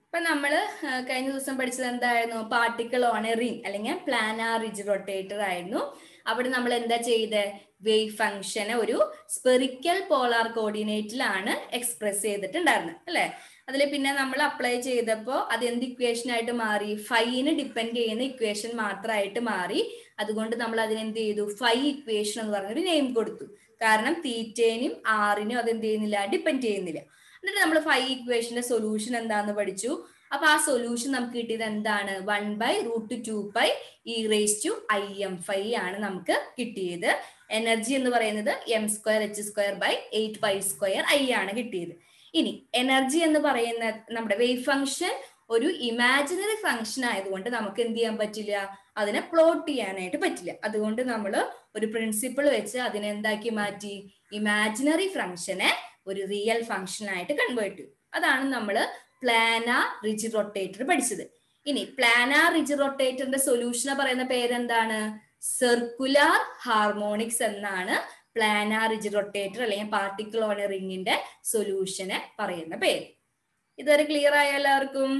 ഇപ്പൊ നമ്മള് ആ, കഴിഞ്ഞ ദിവസം പഠിച്ചത് എന്തായിരുന്നു പാർട്ടിക്കിൾ ഓൺ എ റിംഗ് അല്ലെങ്കിൽ പ്ലാനാർ റിജ് റൊട്ടേറ്റർ ആയിരുന്നു അവിടെ നമ്മൾ എന്താ ചെയ്ത് വേവ് ഫംഗ്ഷനെ ഒരു സ്പെറിക്കൽ പോളാർ കോർഡിനേറ്റിലാണ് എക്സ്പ്രസ് ചെയ്തിട്ടുണ്ടായിരുന്നത് അല്ലെ അതിൽ പിന്നെ നമ്മൾ അപ്ലൈ ചെയ്തപ്പോൾ അത് എന്ത് ഇക്വേഷൻ ആയിട്ട് മാറി ഫൈന് ഡിപ്പെൻഡ് ചെയ്യുന്ന ഇക്വേഷൻ മാത്രമായിട്ട് മാറി അതുകൊണ്ട് നമ്മൾ അതിന് എന്ത് ചെയ്തു ഫൈ ഇക്വേഷൻ എന്ന് പറഞ്ഞൊരു നെയിം കൊടുത്തു കാരണം തീറ്റേനും ആറിനും അത് എന്ത് ചെയ്യുന്നില്ല ഡിപ്പെൻഡ് ചെയ്യുന്നില്ല എന്നിട്ട് നമ്മൾ ഫൈവ് ഇക്വേഷന്റെ സൊല്യൂഷൻ എന്താന്ന് പഠിച്ചു അപ്പൊ ആ സൊല്യൂഷൻ നമുക്ക് കിട്ടിയത് എന്താണ് one by root two pi e raise to I M phi ആണ് നമുക്ക് കിട്ടിയത് എനർജി എന്ന് പറയുന്നത് M square H square by eight pi square I ആണ് കിട്ടിയത് ഇനി എനർജി എന്ന് പറയുന്ന നമ്മുടെ വേവ് ഫംഗ്ഷൻ ഒരു ഇമാജിനറി ഫംഗ്ഷൻ ആയതുകൊണ്ട് നമുക്ക് എന്ത് ചെയ്യാൻ പറ്റില്ല അതിനെ പ്ലോട്ട് ചെയ്യാനായിട്ട് പറ്റില്ല അതുകൊണ്ട് നമ്മൾ ഒരു പ്രിൻസിപ്പിൾ വെച്ച് അതിനെ എന്താക്കി മാറ്റി ഇമാജിനറി ഫംഗ്ഷനെ ഒരു റിയൽ ഫംഗ്ഷൻ ആയിട്ട് കൺവേർട്ട് ചെയ്യും അതാണ് നമ്മൾ പ്ലാനാർ റിജ് റൊട്ടേറ്റർ പഠിച്ചത് ഇനി പ്ലാനാർ റിജ് റൊട്ടേറ്ററിന്റെ സൊല്യൂഷൻ പറയുന്ന പേരെന്താണ് സർക്കുലാർ ഹാർമോണിക്സ് എന്നാണ് പ്ലാനാർ റിജ് റൊട്ടേറ്റർ അല്ലെങ്കിൽ പാർട്ടിക്കിൾ ഓൺ റിങ്ങിന്റെ സൊല്യൂഷന് പറയുന്ന പേര് ഇതുവരെ ക്ലിയർ ആയ എല്ലാവർക്കും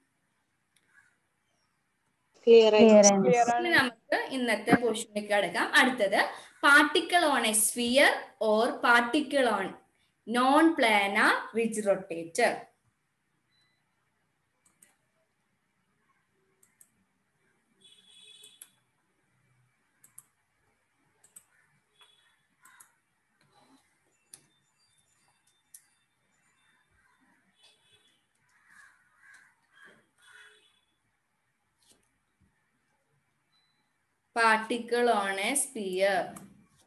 ക്ലിയർ ആയി ക്ലിയർ ആണ് ഇനി നമുക്ക് ഇന്നത്തെ പോർഷനിലേക്ക് അടക്കാം അടുത്തത് particle on a sphere or particle on non planar rigid rotator particle on a sphere.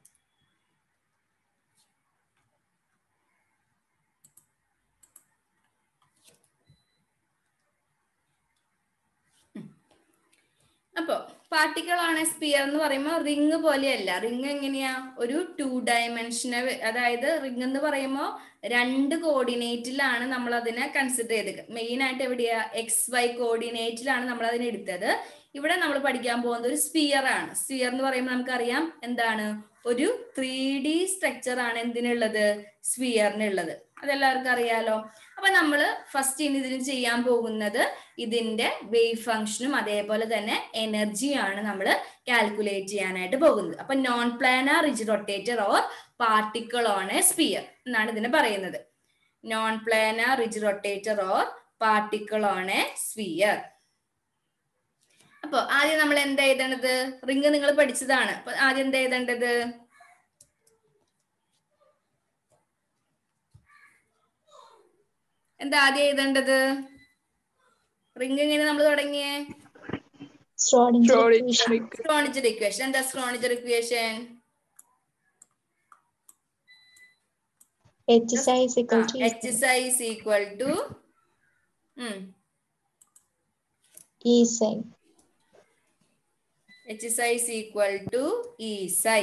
അപ്പോ പാർട്ടിക്കിൾ ആണ് സ്പിയർ എന്ന് പറയുമ്പോൾ റിങ് പോലെയല്ല റിങ് എങ്ങനെയാ ഒരു ടു ഡയമെൻഷനൽ അതായത് റിങ് എന്ന് പറയുമ്പോൾ രണ്ട് കോർഡിനേറ്റിലാണ് നമ്മൾ അതിനെ കൺസിഡർ ചെയ്തത് മെയിൻ ആയിട്ട് എവിടെയാ എക്സ് വൈ കോർഡിനേറ്റിലാണ് നമ്മൾ അതിനെ എടുത്തത് ഇവിടെ നമ്മൾ പഠിക്കാൻ പോകുന്നത് ഒരു സ്പിയർ ആണ് സ്പിയർ എന്ന് പറയുമ്പോൾ നമുക്കറിയാം എന്താണ് ഒരു ത്രീ ഡി സ്ട്രക്ചർ ആണ് എന്തിനുള്ളത് സ്പിയറിനുള്ളത് അതെല്ലാവർക്കും അറിയാലോ അപ്പൊ നമ്മൾ ഫസ്റ്റ് ഇനി ഇതിന് ചെയ്യാൻ പോകുന്നത് ഇതിന്റെ വേവ് ഫംഗ്ഷനും അതേപോലെ തന്നെ എനർജിയാണ് നമ്മൾ കാൽക്കുലേറ്റ് ചെയ്യാനായിട്ട് പോകുന്നത് അപ്പൊ non planar rigid rotator or particle on a sphere എന്നാണ് ഇതിനെ പറയുന്നത് non planar rigid rotator or particle on a sphere അപ്പൊ ആദ്യം നമ്മൾ എന്താ എഴുതേണ്ടത് റിങ് നിങ്ങൾ പഠിച്ചതാണ് അപ്പൊ ആദ്യം എന്താ എഴുതേണ്ടത് എന്താ ആദ്യം എഴുതേണ്ടത് റിങ് എങ്ങനെ നമ്മൾ തുടങ്ങിയേ സ്ട്രോണിജർ ഇക്വേഷൻ എന്താ Schrodinger equation H psi equal to H psi equal to E psi H psi equal to E psi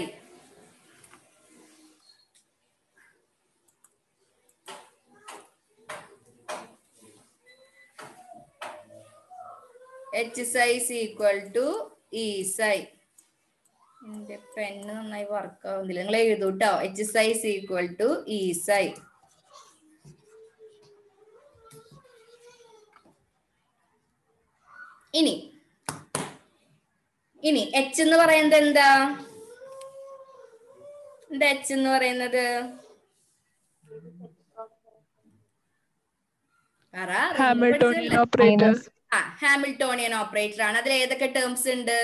H psi equal to E psi എന്റെ പെന്ന് നന്നായി വർക്ക് ആവുന്നില്ല നിങ്ങൾ എഴുതൂ കേട്ടോ H psi equal to E psi ഇനി ഇനി H എന്ന് പറയുന്നത് എന്താ എന്താ എച്ച് എന്ന് പറയുന്നത് പറ, റിങ് ഹാമിൽട്ടോണിയൻ പഠിച്ചതല്ലേ? ഓപ്പറേറ്റർ ആ ഹാമിൽട്ടോണിയൻ ഓപ്പറേറ്റർ ആണ് അതിൽ ഏതൊക്കെ ടേംസ് ഉണ്ട്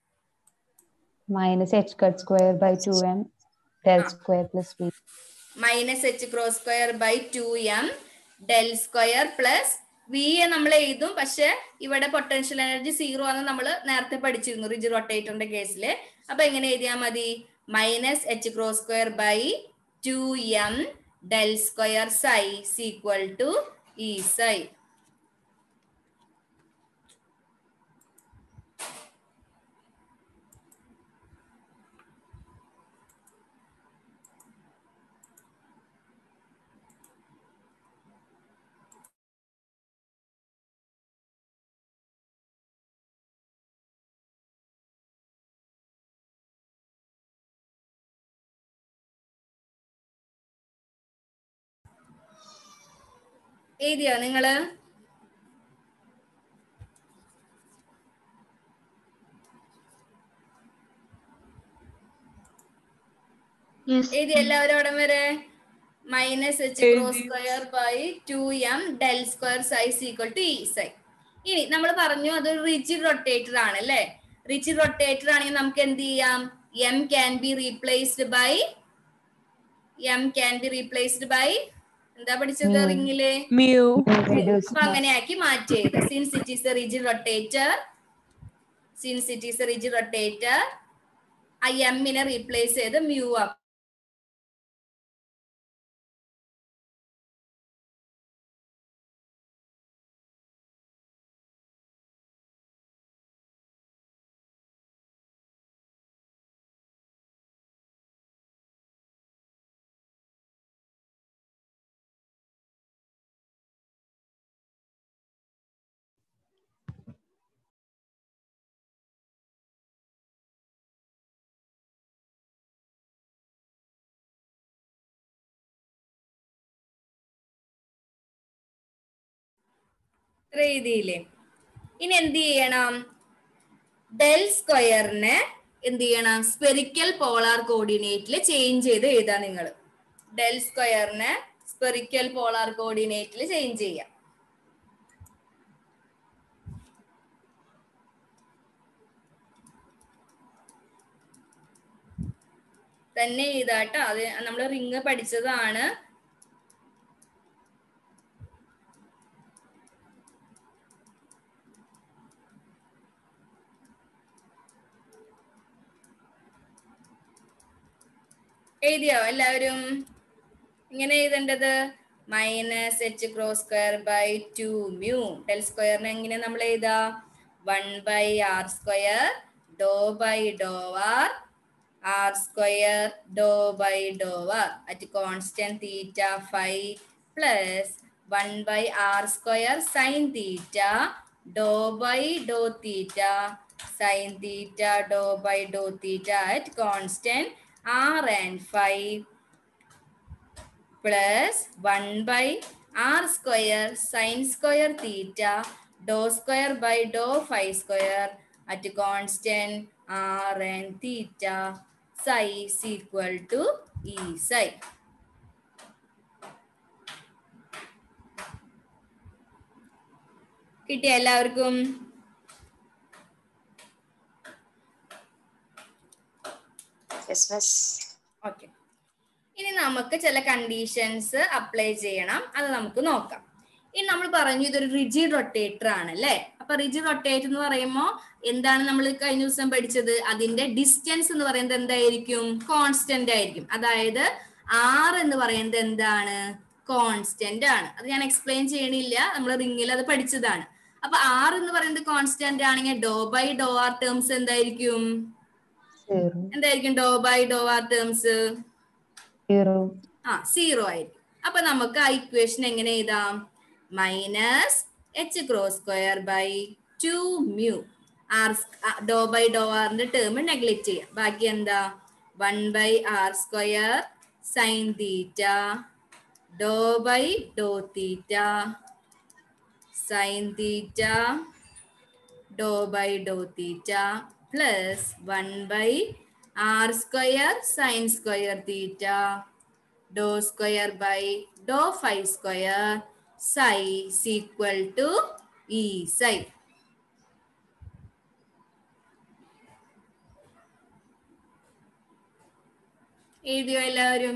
minus H cut square by two M del square plus B minus H cross square by two M del square plus V A നമ്മൾ എഴുതും പക്ഷെ ഇവിടെ പൊട്ടൻഷ്യൽ എനർജി സീറോ ആണെന്ന് നമ്മൾ നേരത്തെ പഠിച്ചിരുന്നു റിജ് റൊട്ടേറ്ററിന്റെ കേസിൽ അപ്പൊ എങ്ങനെ എഴുതിയാൽ മതി minus H cross square by two M del square psi equal to E psi എഴുതിയോ നിങ്ങള് Yes. എഴുതി എല്ലാവരും അവിടെ വരെ minus H cross square by two M del square psi equal to E psi ഇനി നമ്മൾ പറഞ്ഞു അത് റിജിഡ് റൊട്ടേറ്റർ ആണ് അല്ലേ റിജിഡ് റൊട്ടേറ്റർ ആണെങ്കിൽ നമുക്ക് എന്ത് ചെയ്യാം M can be replaced by M can be replaced by എന്താ പഠിച്ചത് Mu. റിങ്ങില് mu reduce അപ്പൊ അങ്ങനെയാക്കി മാറ്റിയത് since it is a rigid rotator since it is a rigid rotator ആ എമ്മിനെ റീപ്ലേസ് ചെയ്ത് മ്യൂ ആക്കും ഇത്ര എഴുതിയില്ലേ ഇനി എന്ത് ചെയ്യണം ഡെൽ സ്ക്വയറിനെ എന്ത് ചെയ്യണം സ്പെറിക്കൽ പോളാർ കോർഡിനേറ്റിൽ ചേഞ്ച് ചെയ്ത് എഴുതാ നിങ്ങൾ ഡെൽ സ്ക്വയറിനെ സ്പെറിക്കൽ പോളാർ കോർഡിനേറ്റിൽ ചേഞ്ച് ചെയ്യാം തന്നെ എഴുതാട്ടോ അത് നമ്മൾ റിങ് പഠിച്ചതാണ് എഴുതിയോ എല്ലാവരും ഇങ്ങനെ എഴുതേണ്ടത് minus H cross square by two mu del സ്ക്വയറിന് എങ്ങനെ നമ്മൾ എഴുതാ one by R square do by do R R square do by do R at constant theta phi plus one by R square sine theta Dr by Dr theta sine theta Dr by Dr theta at constant R and phi plus one by R square sine square theta do square by Dr phi square at constant R and theta psi equal to E psi കിട്ടിയ എല്ലാവർക്കും Yes, miss. Okay ഇനി നമുക്ക് ചില conditions apply ചെയ്യണം അത് നമുക്ക് നോക്കാം ഇനി നമ്മൾ പറഞ്ഞു ഇതൊരു റിജിഡ് റൊട്ടേറ്റർ ആണ് അല്ലേ അപ്പൊ റിജിഡ് റൊട്ടേറ്റർ എന്ന് പറയുമ്പോൾ എന്താണ് നമ്മൾ കഴിഞ്ഞ ദിവസം പഠിച്ചത് അതിന്റെ ഡിസ്റ്റൻസ് എന്ന് പറയുന്നത് എന്തായിരിക്കും കോൺസ്റ്റന്റ് ആയിരിക്കും അതായത് ആർ എന്ന് പറയുന്നത് എന്താണ് കോൺസ്റ്റന്റ് ആണ് അത് ഞാൻ എക്സ്പ്ലെയിൻ ചെയ്യണില്ല നമ്മൾ റിങ്ങിൽ അത് പഠിച്ചതാണ് അപ്പൊ ആർ എന്ന് പറയുന്നത് കോൺസ്റ്റന്റ് ആണെങ്കിൽ do by do R terms എന്തായിരിക്കും zero എന്തായിരിക്കും do by do R terms zero ആ സീറോ ആയിരിക്കും അപ്പൊ നമുക്ക് ആ ഇക്വേഷൻ എങ്ങനെ എഴുതാം minus H cross square by two mu R do by do ആറിന്റെ ടേം നെഗ്ലക്ട് ചെയ്യാം ബാക്കി എന്താ one by R square sine theta Dr by Dr theta sine theta Dr by Dr theta plus one by R square sine square theta do square by Dr phi square psi equal to E psi എഴുതിയോ എല്ലാവരും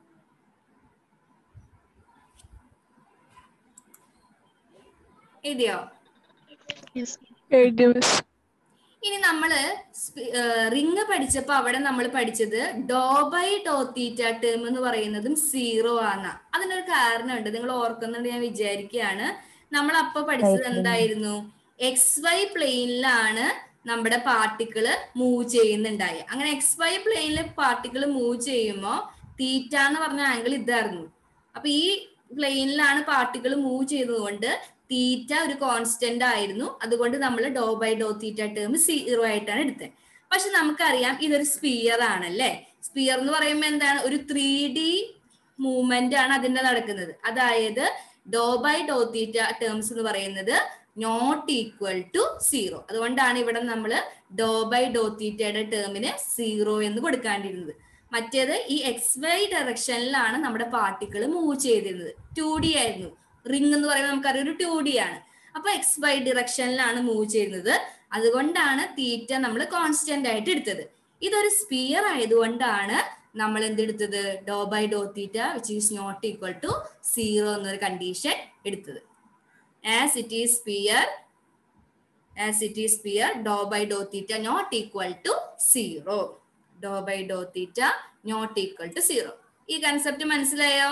എഴുതിയോ Yes. എഴുതി miss ഇനി നമ്മള് ring പഠിച്ചപ്പോ അവിടെ നമ്മൾ പഠിച്ചത് ഡോ by Dr theta term എന്ന് പറയുന്നതും സീറോ ആണ് അതിനൊരു കാരണമുണ്ട് നിങ്ങൾ ഓർക്കുന്നുണ്ട് ഞാൻ വിചാരിക്കുകയാണ് നമ്മൾ അപ്പൊ പഠിച്ചത് എന്തായിരുന്നു എക്സ് വൈ പ്ലെയിനിലാണ് നമ്മുടെ പാർട്ടിക്കിള് മൂവ് ചെയ്യുന്നുണ്ടായ അങ്ങനെ എക്സ് വൈ പ്ലെയിനിൽ പാർട്ടിക്കിൾ മൂവ് ചെയ്യുമ്പോൾ തീറ്റ എന്ന് പറഞ്ഞ ആംഗിൾ ഇതായിരുന്നു അപ്പൊ ഈ പ്ലെയിനിലാണ് പാർട്ടിക്കിൾ മൂവ് ചെയ്തതുകൊണ്ട് തീറ്റ ഒരു കോൺസ്റ്റന്റ് ആയിരുന്നു അതുകൊണ്ട് നമ്മൾ do by Dr theta term zero ആയിട്ടാണ് എടുത്തത് പക്ഷെ നമുക്കറിയാം ഇതൊരു സ്പിയർ ആണല്ലേ സ്പിയർ എന്ന് പറയുമ്പോൾ എന്താണ് ഒരു ത്രീ ഡി മൂവ്മെന്റ് ആണ് അതിന്റെ നടക്കുന്നത് അതായത് ഡോ ബൈ ഡോ തീറ്റ ടേംസ് എന്ന് പറയുന്നത് നോട്ട് ഈക്വൽ ടു സീറോ അതുകൊണ്ടാണ് ഇവിടെ നമ്മൾ ഡോ ബൈ ഡോ തീറ്റയുടെ ടേമിന് സീറോ എന്ന് കൊടുക്കാണ്ടിരുന്നത് മറ്റേത് ഈ എക്സ് വൈ ഡയറക്ഷനിലാണ് നമ്മുടെ പാർട്ടിക്കിൾ മൂവ് ചെയ്തിരുന്നത് ടു ഡി ആയിരുന്നു റിംഗ് എന്ന് പറയുമ്പോൾ നമുക്കറിയാം ഒരു ടു ഡി ആണ് അപ്പൊ എക്സ് വൈ ഡിറക്ഷനിലാണ് മൂവ് ചെയ്യുന്നത് അതുകൊണ്ടാണ് തീറ്റ നമ്മൾ കോൺസ്റ്റന്റ് ആയിട്ട് എടുത്തത് ഇതൊരു സ്പിയർ ആയതുകൊണ്ടാണ് നമ്മൾ എന്തെടുത്തത് do by Dr theta which is not equal to zero എന്നൊരു കണ്ടീഷൻ എടുത്തത് as it is sphere as it is sphere do by Dr theta not equal to zero do by Dr theta not equal to zero ഈ concept മനസ്സിലായോ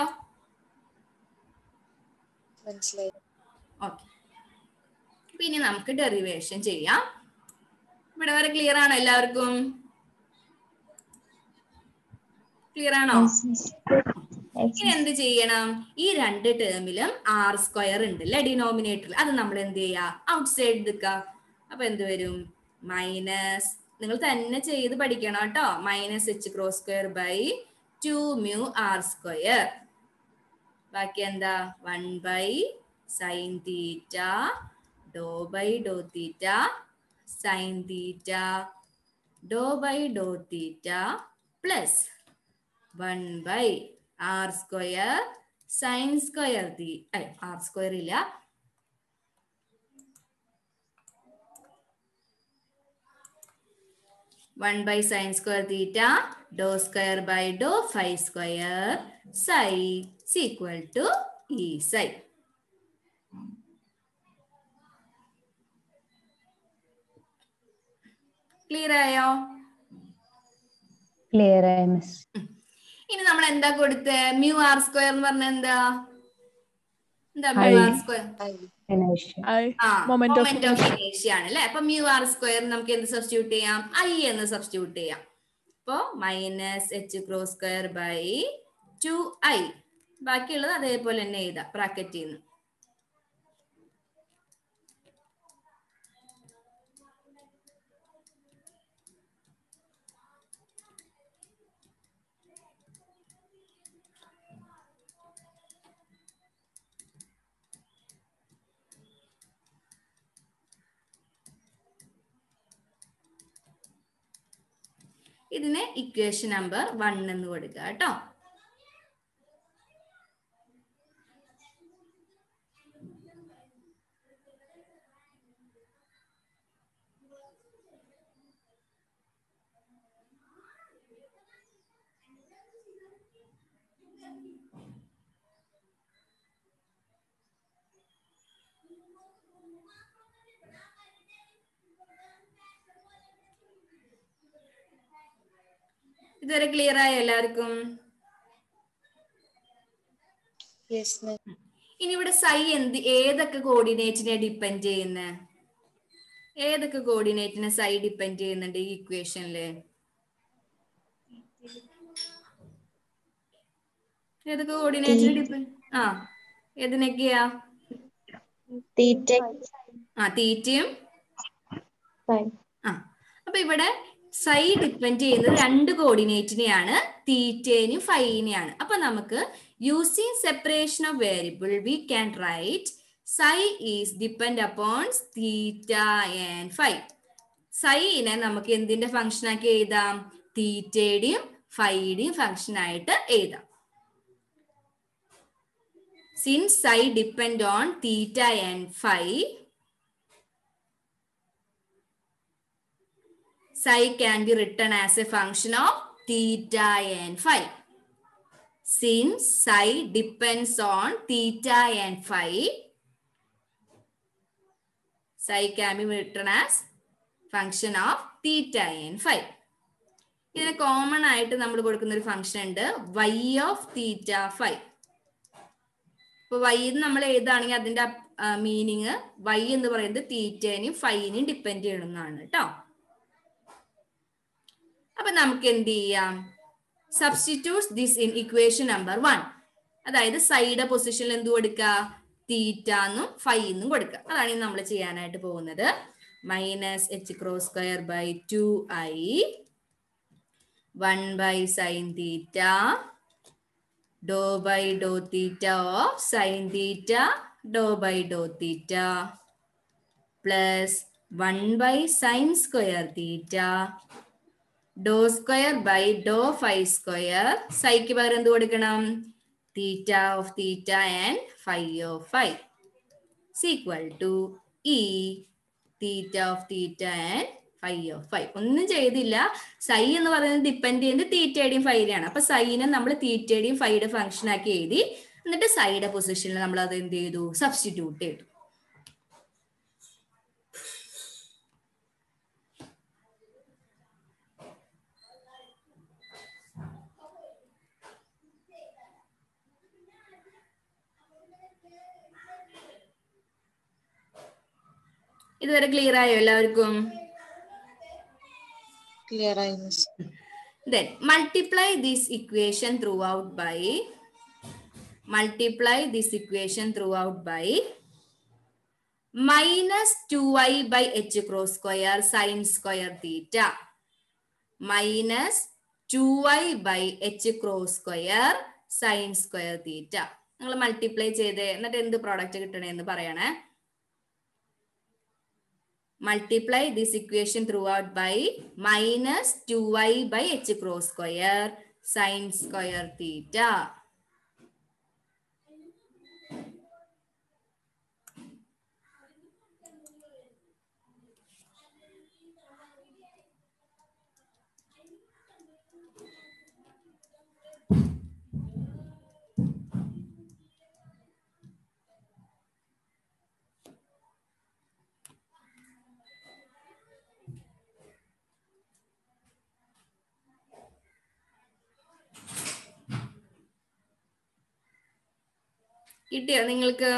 മനസ്സിലായി okay പിന്നെ നമുക്ക് derivation ചെയ്യാം ഇവിടെ വരെ ക്ലിയർ ആണോ എല്ലാവർക്കും ക്ലിയർ ആണോ ഇനി എന്ത് ചെയ്യണം ഈ രണ്ട് ടേമിലും ആർ സ്ക്വയർ ഉണ്ട് അല്ലെ ഡിനോമിനേറ്ററിൽ അത് നമ്മൾ എന്ത് ചെയ്യാ ഔട്ട്സൈഡ് എടുക്ക അപ്പൊ എന്ത് വരും മൈനസ് നിങ്ങൾ തന്നെ ചെയ്ത് പഠിക്കണം കേട്ടോ minus H cross square by two mu R square ബാക്കി എന്താ one by sine theta Dr by Dr theta sine theta Dr by Dr theta plus one by R square sine square theta R square ഇല്ല one by sine square theta do square by Dr phi square psi equal to E psi clear ആയോ clear ആയി miss ഇനി നമ്മൾ എന്താ കൊടുത്തേ mu R square എന്ന് പറഞ്ഞ എന്താ എന്താ മ്യൂ I. ആർ സ്ക്വയർ ഇനേഷ്യ I ആ Moment of മൊമെന്റ് ഓഫ് ഇനേഷ്യ ആണ് അല്ലെ അപ്പൊ മ്യൂ ആർ സ്ക്വയർ നമുക്ക് എന്ത് സബ്സ്റ്റിറ്റ്യൂട്ട് ചെയ്യാം ഐ എന്ന് സബ്സ്റ്റിറ്റ്യൂട്ട് ചെയ്യാം അപ്പോ minus H cross square by two I ബാക്കിയുള്ളത് അതേപോലെ തന്നെ എഴുതാം ബ്രാക്കറ്റിൽ നിന്ന് ഇതിന് ഇക്വേഷൻ നമ്പർ വൺ എന്ന് കൊടുക്കുക കേട്ടോ ഇതുവരെ ക്ലിയർ ആയോ എല്ലാവർക്കും യെസ് മാം ഇനി ഇവിടെ സൈ എന്ത് ഏതൊക്കെ കോർഡിനേറ്റിനെ ഡിപ്പെൻഡ് ചെയ്യുന്നത് ഏതൊക്കെ കോർഡിനേറ്റിനെ സൈ ഡിപ്പെൻഡ് ചെയ്യുന്നുണ്ട് ഈ ഇക്വേഷനില് ഏതൊക്കെ കോർഡിനേറ്റിനെ ഡിപ്പെൻഡ് ആ ഏതിനൊക്കെയാ തീറ്റ ആ തീറ്റയും ഫൈൻ ആ അപ്പൊ ഇവിടെ സൈ ഡിപ്പെൻഡ് ചെയ്യുന്നത് രണ്ട് കോർഡിനേറ്റിനെയാണ് തീറ്റേനും ഫൈനെയാണ് അപ്പൊ നമുക്ക് using separation of variable we can write psi is depend upon theta and phi സൈനെ നമുക്ക് എന്തിന്റെ ഫംഗ്ഷൻ ആക്കി എഴുതാം തീറ്റയുടെയും ഫൈയുടെയും ഫംഗ്ഷൻ ആയിട്ട് എഴുതാം since psi depend on theta and phi psi can be written as a function of theta and phi. Since psi depends on theta and phi, psi can be written as function of theta and phi. ഇതിന് common ആയിട്ട് നമ്മൾ കൊടുക്കുന്ന ഒരു function ഉണ്ട് Y of theta phi ഇപ്പൊ Y നമ്മൾ എഴുതാണെങ്കിൽ അതിന്റെ മീനിങ് വൈ എന്ന് പറയുന്നത് തീറ്റേനെയും ഫൈനെയും ഡിപ്പെൻഡ് ചെയ്യണമെന്നാണ് കേട്ടോ അപ്പൊ നമുക്ക് എന്ത് ചെയ്യാം substitute this in equation number one അതായത് സൈഡ് പൊസിഷനിൽ എന്ത് കൊടുക്കുക തീറ്റ എന്നും ഫൈ എന്നും കൊടുക്കുക അതാണ് നമ്മൾ ചെയ്യാനായിട്ട് പോകുന്നത് minus H cross square by two I one by sine theta Dr by Dr theta of sine theta Dr by Dr theta plus one by sine square theta do square by Dr phi square സൈക്ക് പകരം എന്ത് കൊടുക്കണം theta of theta and phi of phi equal to E theta of theta and phi of phi ഒന്നും ചെയ്തില്ല സൈ എന്ന് പറയുന്നത് depend ചെയ്യുന്നത് തീറ്റയുടെയും ഫൈയുടെയാണ് അപ്പൊ സൈനെ നമ്മൾ തീറ്റയുടെയും ഫൈയുടെ ഫംഗ്ഷൻ ആക്കി എഴുതി എന്നിട്ട് സൈയുടെ പൊസിഷനിൽ നമ്മൾ അത് എന്ത് ചെയ്തു സബ്സ്റ്റിറ്റ്യൂട്ട് ചെയ്തു ഇതുവരെ ക്ലിയർ ആയോ എല്ലാവർക്കും Clear ആയി miss. then multiply this equation throughout by multiply this equation throughout by minus 2i by h cross square sin square theta minus 2i by h cross square sin square theta നിങ്ങൾ multiply ചെയ്ത് എന്നിട്ട് എന്ത് product കിട്ടണേന്ന് പറയണേ multiply this equation throughout by minus 2y by h cross square sin square theta. കിട്ടിയോ നിങ്ങൾക്ക്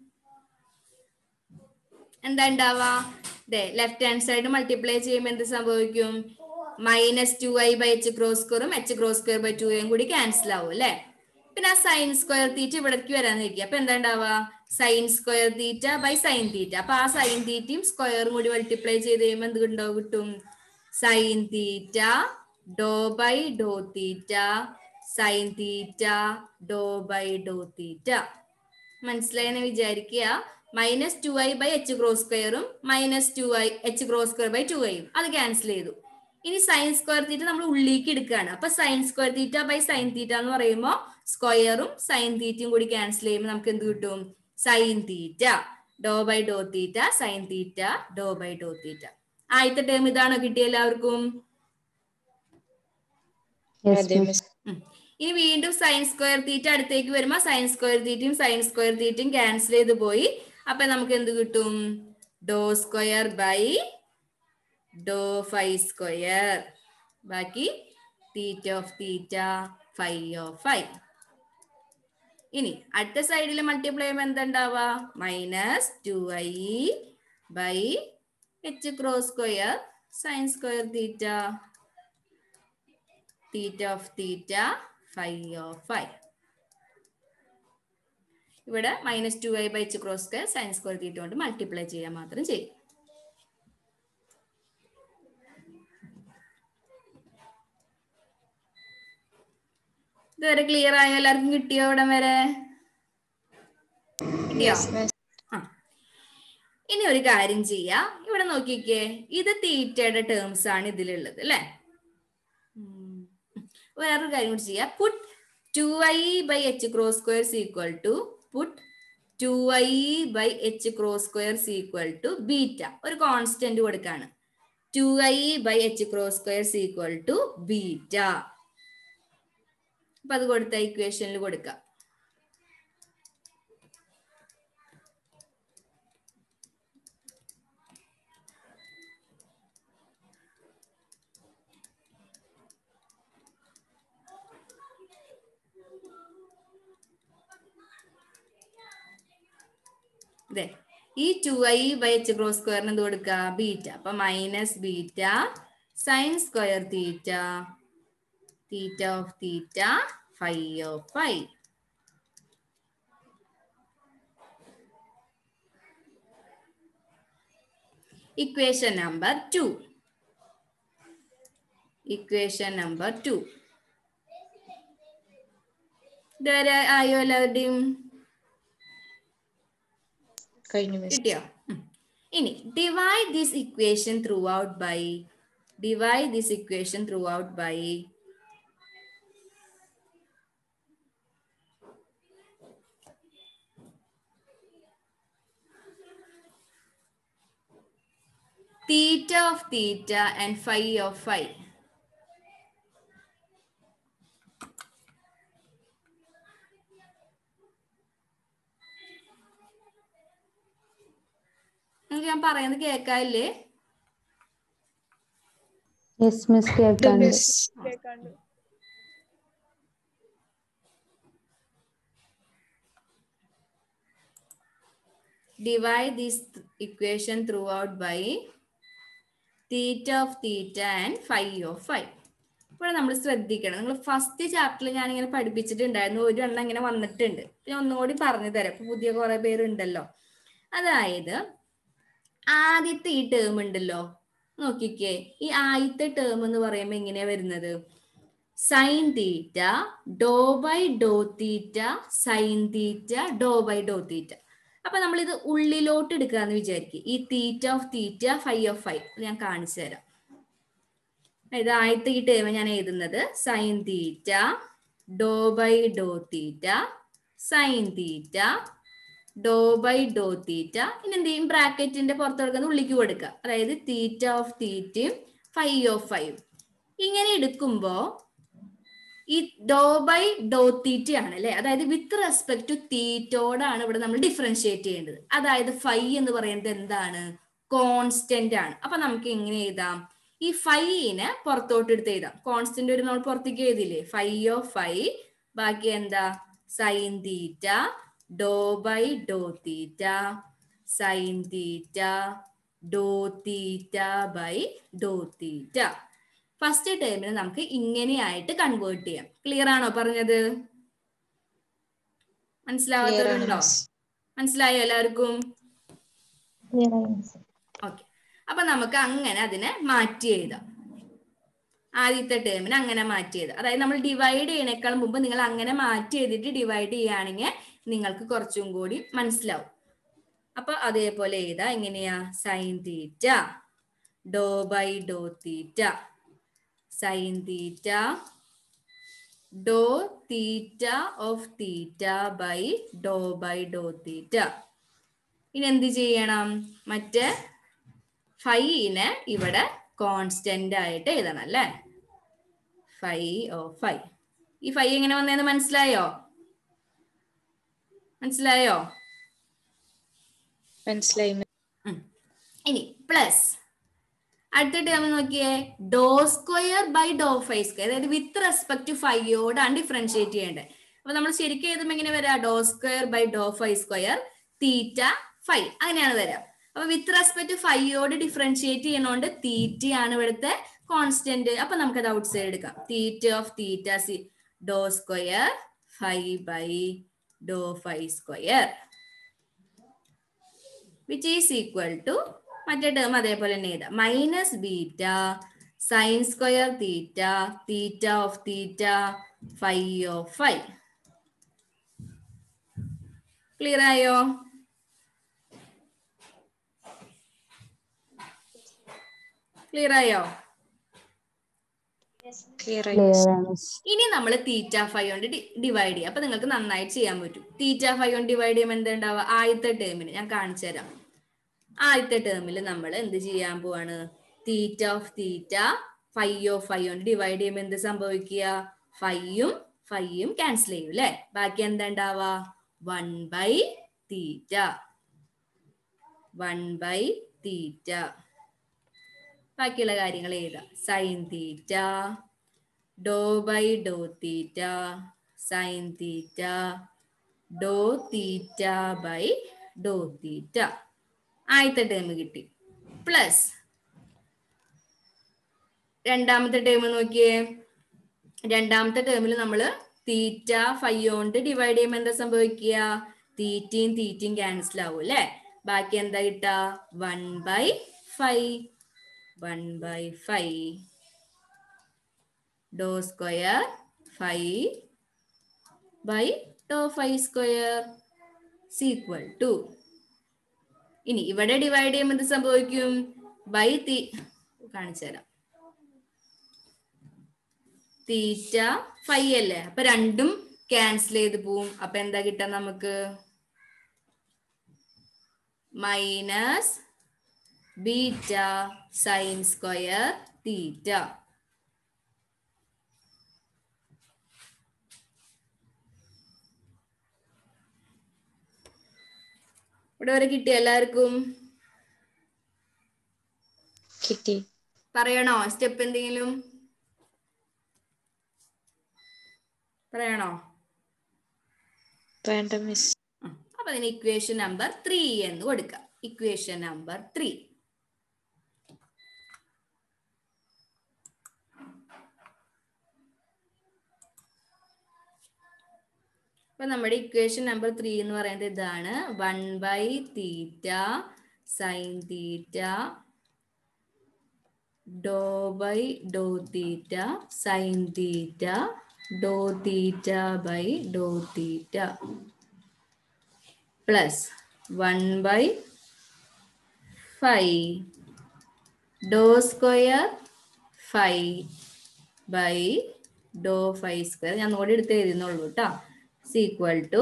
എന്താ ഉണ്ടാവാ ദേ ലെഫ്റ്റ് ഹാൻഡ് സൈഡ് മൾട്ടിപ്ലൈ ചെയ്യുമ്പോൾ എന്ത് സംഭവിക്കും minus two I by H cross സ്ക്വയറും H cross square by two ഐയും കൂടി ക്യാൻസൽ ആവും അല്ലെ പിന്നെ ആ സൈൻ സ്ക്വയർ തീറ്റ ഇവിടേക്ക് വരാൻ നിൽക്കുക അപ്പൊ എന്താ ഉണ്ടാവുക sine square theta by sine theta അപ്പൊ ആ സൈൻ തീറ്റയും സ്ക്വയറും കൂടി മൾട്ടിപ്ലൈ ചെയ്ത് കഴിയുമ്പോൾ എന്ത് ഉണ്ടോ കിട്ടും sine theta Dr by Dr theta sine theta Dr by Dr theta മനസ്സിലായെന്ന് വിചാരിക്കുക minus two I by H cross സ്ക്വയറും minus two I h cross square by two ഐയും അത് ക്യാൻസൽ ചെയ്തു ഇനി സൈൻ സ്ക്വയർ തീറ്റ നമ്മൾ ഉള്ളിലേക്ക് എടുക്കുകയാണ് അപ്പൊ sine square theta by sine theta എന്ന് പറയുമ്പോൾ സ്ക്വയറും സൈൻ തീറ്റയും കൂടി ക്യാൻസൽ ചെയ്യുമ്പോൾ നമുക്ക് എന്ത് കിട്ടും sine theta Dr by Dr theta sine theta Dr by Dr theta ആദ്യത്തെ ടേം ഇതാണോ കിട്ടിയ എല്ലാവർക്കും Yes, അതെ miss. miss. ഉം. ഇനി വീണ്ടും സൈൻ സ്ക്വയർ തീറ്റ അടുത്തേക്ക് വരുമ്പോ സൈൻ സ്ക്വയർ തീറ്റയും സൈൻ സ്ക്വയർ തീറ്റയും ക്യാൻസൽ ചെയ്ത് പോയി അപ്പൊ നമുക്ക് എന്ത് കിട്ടും doh square by Dr phi square ബാക്കി theta of theta phi of phi ഇനി അടുത്ത സൈഡിൽ മൾട്ടിപ്ലൈ ചെയ്യുമ്പോൾ എന്താ ഉണ്ടാവുക minus two I by H cross square sine square theta theta of theta phi of phi ഇവിടെ minus two I by H cross square sine square theta കൊണ്ട് multiply ചെയ്യാൻ മാത്രം ചെയ്യും ഇതുവരെ ക്ലിയർ ആയോ എല്ലാവർക്കും കിട്ടിയോ ഇവിടം വരെ കിട്ടിയോ Yes, miss. ആ. ഇനി ഒരു കാര്യം ചെയ്യാ ഇവിടെ നോക്കിക്കേ ഇത് തീറ്റയുടെ ടേംസ് ആണ് ഇതിലുള്ളത് അല്ലെ വേറൊരു കാര്യം കൂടി ചെയ്യാം put two I by H cross square equal to put two I by H cross square equal to beta ഒരു കോൺസ്റ്റന്റ് കൊടുക്കാണ് two I by H cross square equal to beta അപ്പൊ അത് കൊടുത്ത ഇക്വേഷനിൽ കൊടുക്കാം ഇതെ ഈ two I by H cross സ്ക്വയറിന് എന്ത് കൊടുക്കുക ബീറ്റ അപ്പൊ minus beta sine square theta theta of theta phi of phi equation number two equation number two ഇതുവരെ ആയോ എല്ലാവരുടെയും കഴിഞ്ഞു മിസ് കിട്ടിയോ ഉം. ഇനി divide this equation throughout by divide this equation throughout by theta of theta and phi of phi. നിങ്ങൾക്ക് ഞാൻ പറയുന്നത് കേൾക്കാല്ലേ യെസ് മിസ് കേൾക്കാണ്ട് കേൾക്കാണ്ട് divide this th- equation throughout by theta of theta and phi of phi. ഇവിടെ നമ്മൾ ശ്രദ്ധിക്കണം നിങ്ങൾ first ചാപ്റ്ററിൽ ഞാൻ ഇങ്ങനെ പഠിപ്പിച്ചിട്ടുണ്ടായിരുന്നു ഒരു എണ്ണം ഇങ്ങനെ വന്നിട്ടുണ്ട് ഞാൻ ഒന്നുകൂടി പറഞ്ഞു തരാം ഇപ്പൊ പുതിയ കുറെ പേരുണ്ടല്ലോ അതായത് ആദ്യത്തെ ഈ ടേം ഉണ്ടല്ലോ നോക്കിക്കേ ഈ ആദ്യത്തെ ടേം എന്ന് പറയുമ്പോൾ എങ്ങനെയാ വരുന്നത് sine theta Dr by Dr theta sine theta Dr by Dr theta അപ്പൊ നമ്മൾ ഇത് ഉള്ളിലോട്ട് എടുക്കാന്ന് വിചാരിക്കും ഈ theta of theta phi of phi ഞാൻ കാണിച്ചു തരാം ഇത് ആദ്യത്തെ ഈ ടേം ഞാൻ എഴുതുന്നത് sine theta Dr by Dr theta sine theta Dr by Dr theta ഇനി എന്ത് ചെയ്യും ബ്രാക്കറ്റിന്റെ പുറത്ത് കിടക്കുന്ന ഉള്ളിക്ക് കൊടുക്കുക അതായത് തീറ്റ ഓഫ് തീറ്റയും ഫൈ ഓഫ് ഫൈവും ഇങ്ങനെ എടുക്കുമ്പോ ഈ ഡോ ബൈ ഡോ തീറ്റ ആണ് അല്ലെ അതായത് വിത്ത് റെസ്പെക്ട് ടു തീറ്റോടാണ് ഇവിടെ നമ്മൾ ഡിഫറൻഷിയേറ്റ് ചെയ്യേണ്ടത് അതായത് ഫൈ എന്ന് പറയുന്നത് എന്താണ് കോൺസ്റ്റന്റ് ആണ് അപ്പൊ നമുക്ക് എങ്ങനെ എഴുതാം ഈ ഫൈനെ പുറത്തോട്ട് എടുത്ത് എഴുതാം കോൺസ്റ്റന്റ് ഒരു നമ്മൾ പുറത്തേക്ക് എഴുതില്ലേ ഫൈ ഓഫ് ഫൈ ബാക്കി എന്താ sine theta Dr by Dr theta sine theta doh theta by Dr theta first ടേമിന് നമുക്ക് ഇങ്ങനെയായിട്ട് കൺവേർട്ട് ചെയ്യാം ക്ലിയർ ആണോ പറഞ്ഞത് മനസ്സിലാവാത്തവരുണ്ടോ മനസ്സിലായോ എല്ലാവർക്കും ഓക്കെ അപ്പൊ നമുക്ക് അങ്ങനെ അതിനെ മാറ്റി എഴുതാം ആദ്യത്തെ ടേമിന് അങ്ങനെ മാറ്റി എഴുതാം അതായത് നമ്മൾ ഡിവൈഡ് ചെയ്യണേക്കാൾ മുമ്പ് നിങ്ങൾ അങ്ങനെ മാറ്റി എഴുതിയിട്ട് ഡിവൈഡ് ചെയ്യുകയാണെങ്കിൽ നിങ്ങൾക്ക് കുറച്ചും കൂടി മനസ്സിലാവും അപ്പൊ അതേപോലെ എഴുതാം എങ്ങനെയാ sine theta Dr by Dr theta sine theta doh theta of theta by doh by Dr theta ഇനി എന്ത് ചെയ്യണം മറ്റേ ഫൈനെ ഇവിടെ കോൺസ്റ്റന്റ് ആയിട്ട് എഴുതണം അല്ലേ ഫൈ ഓ ഫൈ ഈ ഫൈ എങ്ങനെ വന്നതെന്ന് മനസ്സിലായോ മനസ്സിലായോ മനസ്സിലായി ഉം. ഇനി പ്ലസ് അടുത്ത ടേം നോക്കിയേ doh square by Dr phi square അതായത് വിത്ത് റെസ്പെക്ട് ടു ഫൈയോടാണ് ഡിഫറൻഷിയേറ്റ് ചെയ്യേണ്ടത് അപ്പൊ നമ്മൾ ശരിക്കും എഴുതുമ്പോൾ എങ്ങനെ വരാം doh square by Dr phi square theta phi അങ്ങനെയാണ് വരാം അപ്പൊ വിത്ത് റെസ്പെക്ട് ടു ഫൈയോട് ഡിഫറൻഷിയേറ്റ് ചെയ്യണോണ്ട് തീറ്റയാണ് ഇവിടുത്തെ കോൺസ്റ്റന്റ് അപ്പൊ നമുക്കത് ഔട്ട് സൈഡ് എടുക്കാം theta of theta C doh square phi by Dr phi square which is equal to മറ്റേ ടേം അതേപോലെ തന്നെ എഴുതാം minus beta sine square theta theta of theta phi of phi clear ആയോ clear ആയോ clear ആയി clear ആണ് miss ഇനി നമ്മൾ തീറ്റ ഫൈവ് കൊണ്ട് ഡിവൈഡ് ചെയ്യാം അപ്പൊ നിങ്ങൾക്ക് നന്നായിട്ട് ചെയ്യാൻ പറ്റും തീറ്റ ഫൈവ് കൊണ്ട് ഡിവൈഡ് ചെയ്യുമ്പോൾ എന്താ ഉണ്ടാവുക ആദ്യത്തെ ടേമിന് ഞാൻ കാണിച്ചു തരാം ആദ്യത്തെ ടേമിൽ നമ്മൾ എന്ത് ചെയ്യാൻ പോവാണ് theta of theta phi of phi കൊണ്ട് ഡിവൈഡ് ചെയ്യുമ്പോൾ എന്ത് സംഭവിക്കുക ഫൈയും ഫൈയും ക്യാൻസൽ ചെയ്യും അല്ലെ ബാക്കി എന്താ ഉണ്ടാവുക one by theta one by theta ബാക്കിയുള്ള കാര്യങ്ങൾ എഴുതാം sine theta Dr by Dr theta sine theta doh theta by Dr theta ആദ്യത്തെ ടേം കിട്ടി പ്ലസ് രണ്ടാമത്തെ ടേം നോക്കിയേ രണ്ടാമത്തെ ടേമിൽ നമ്മൾ തീറ്റ ഫൈവ് കൊണ്ട് ഡിവൈഡ് ചെയ്യുമ്പോൾ എന്താ സംഭവിക്കുക തീറ്റയും തീറ്റയും ക്യാൻസൽ ആവും അല്ലെ ബാക്കി എന്താ കിട്ടുക one by phi one by phi doh square phi by Dr phi square is equal to ഇനി ഇവിടെ ഡിവൈഡ് ചെയ്യുമ്പോൾ എന്ത് സംഭവിക്കും ബൈ തീ കാണിച്ചു തരാം തീറ്റ ഫൈ അല്ലേ അപ്പൊ രണ്ടും ക്യാൻസൽ ചെയ്ത് പോവും അപ്പൊ എന്താ കിട്ടാ നമുക്ക് minus beta sine square theta ഇവിടെ വരെ കിട്ടിയ എല്ലാവർക്കും കിട്ടി പറയണോ സ്റ്റെപ്പ് എന്തെങ്കിലും പറയണോ വേണ്ട മിസ് ഉം. അപ്പൊ അതിന് ഇക്വേഷൻ നമ്പർ ത്രീ എന്ന് കൊടുക്കാം ഇക്വേഷൻ നമ്പർ ത്രീ അപ്പൊ നമ്മുടെ ഇക്വേഷൻ നമ്പർ ത്രീ എന്ന് പറയുന്നത് ഇതാണ് one by theta sine theta Dr by Dr theta sine theta doh theta by Dr theta plus one by phi doh square phi by Dr phi square ഞാൻ നോടി എടുത്ത് എഴുതുന്നുള്ളൂ കേട്ടോ is equal to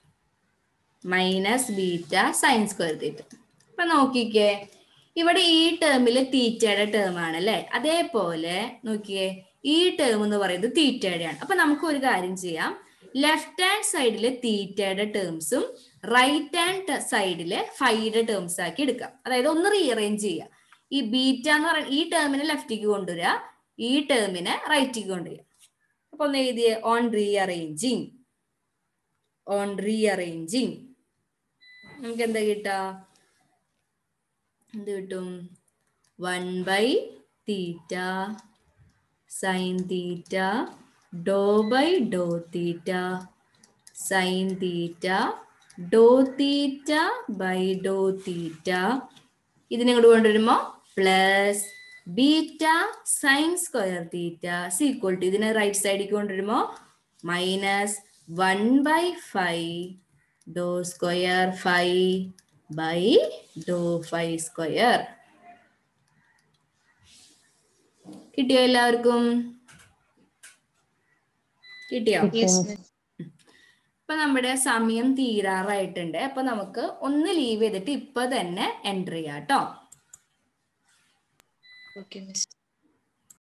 minus beta sine square theta അപ്പൊ നോക്കിക്കേ ഇവിടെ ഈ ടേമിൽ തീറ്റയുടെ ടേം ആണ് അല്ലെ അതേപോലെ നോക്കിയേ ഈ ടേം എന്ന് പറയുന്നത് തീറ്റയുടെയാണ് അപ്പൊ നമുക്ക് ഒരു കാര്യം ചെയ്യാം ലെഫ്റ്റ് ഹാൻഡ് സൈഡിലെ തീറ്റയുടെ ടേംസും റൈറ്റ് ഹാൻഡ് സൈഡിലെ ഫൈയുടെ ടേംസ് ആക്കി എടുക്കാം അതായത് ഒന്ന് റീഅറേഞ്ച് ചെയ്യുക ഈ ബീറ്റ എന്ന് പറയുന്ന ഈ ടേമിനെ ലെഫ്റ്റിക്ക് കൊണ്ടുവരിക ഈ ടേമിനെ റൈറ്റിക്ക് കൊണ്ടുവരിക അപ്പൊ ഒന്ന് എഴുതിയേ ഓൺ റീഅറേഞ്ചിങ് ഓൺ റീഅറേഞ്ചിങ് നമുക്ക് എന്താ കിട്ടാ എന്ത് കിട്ടും one by theta sine theta Dr by Dr theta sine theta doh theta by Dr theta ഇതിനെ ഇങ്ങോട്ട് കൊണ്ടുവരുമ്പോ plus beta sine square theta is equal to ഇതിനെ റൈറ്റ് സൈഡിലേക്ക് കൊണ്ടുവരുമ്പോ minus one by phi doh square phi by Dr phi square കിട്ടിയോ എല്ലാവർക്കും കിട്ടിയോ yes miss ഇപ്പൊ നമ്മുടെ സമയം തീരാറായിട്ടുണ്ട് അപ്പൊ നമുക്ക് ഒന്ന് ലീവ് ചെയ്തിട്ട് ഇപ്പൊ തന്നെ എൻട്രി ചെയ്യാം കേട്ടോ ഓക്കെ മിസ്